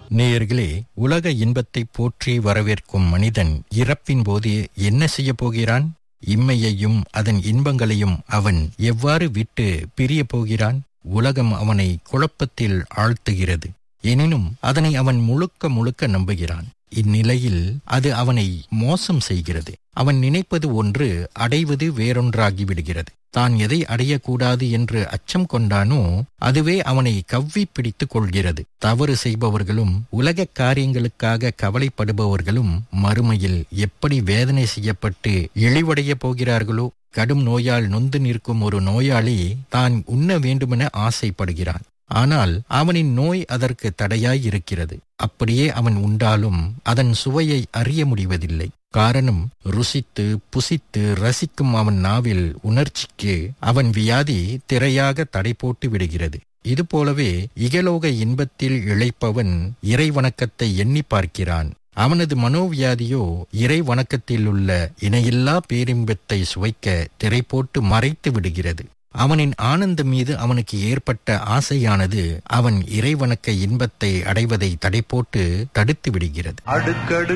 நேயர்களே உலக இன்பத்தை போற்றி வரவேற்கும் மனிதன் இறப்பின் போது என்ன செய்யப் போகிறான் இம்மையையும் அதன் இன்பங்களையும் அவன் எவ்வாறு விட்டு பிரியப் போகிறான் உலகம் அவனை குழப்பத்தில் ஆழ்த்துகிறது எனினும் அதனை அவன் முழுக்க முழுக்க நம்புகிறான் இந்நிலையில் அது அவனை மோசம் செய்கிறது அவன் நினைப்பது ஒன்று அடைவது வேறொன்றாகி விடுகிறது தான் எதை அடையக்கூடாது என்று அச்சம் கொண்டானோ அதுவே அவனை கவ்வி பிடித்துக் கொள்கிறது தவறு செய்பவர்களும் உலக காரியங்களுக்காக கவலைப்படுபவர்களும் மறுமையில் எப்படி வேதனை செய்யப்பட்டு இழிவடைய போகிறார்களோ கடும் நோயால் நொந்து நிற்கும் ஒரு நோயாளி தான் உண்ண வேண்டுமென ஆசைப்படுகிறான் ஆனால் அவனின் நோய் அதற்கு தடையாய் இருக்கிறது அப்படியே அவன் உண்டாலும் அதன் சுவையை அறிய முடிவதில்லை காரணம் ருசித்து புசித்து ரசிக்கும் அவன் நாவில் உணர்ச்சிக்கு அவன் வியாதி திரையாக தடை போட்டு விடுகிறது இதுபோலவே இகலோக இன்பத்தில் இழைப்பவன் இறை வணக்கத்தை எண்ணி பார்க்கிறான் அவனது மனோவியாதியோ இறை வணக்கத்தில் உள்ள இணையில்லா பேரின்பத்தை சுவைக்க திரை போட்டு மறைத்து விடுகிறது அவனின் ஆனந்தம் மீது அவனுக்கு ஏற்பட்ட ஆசையானது அவன் இறைவணக்க இன்பத்தை அடைவதை தடை போட்டு தடுத்து விடுகிறது அடுக்கடு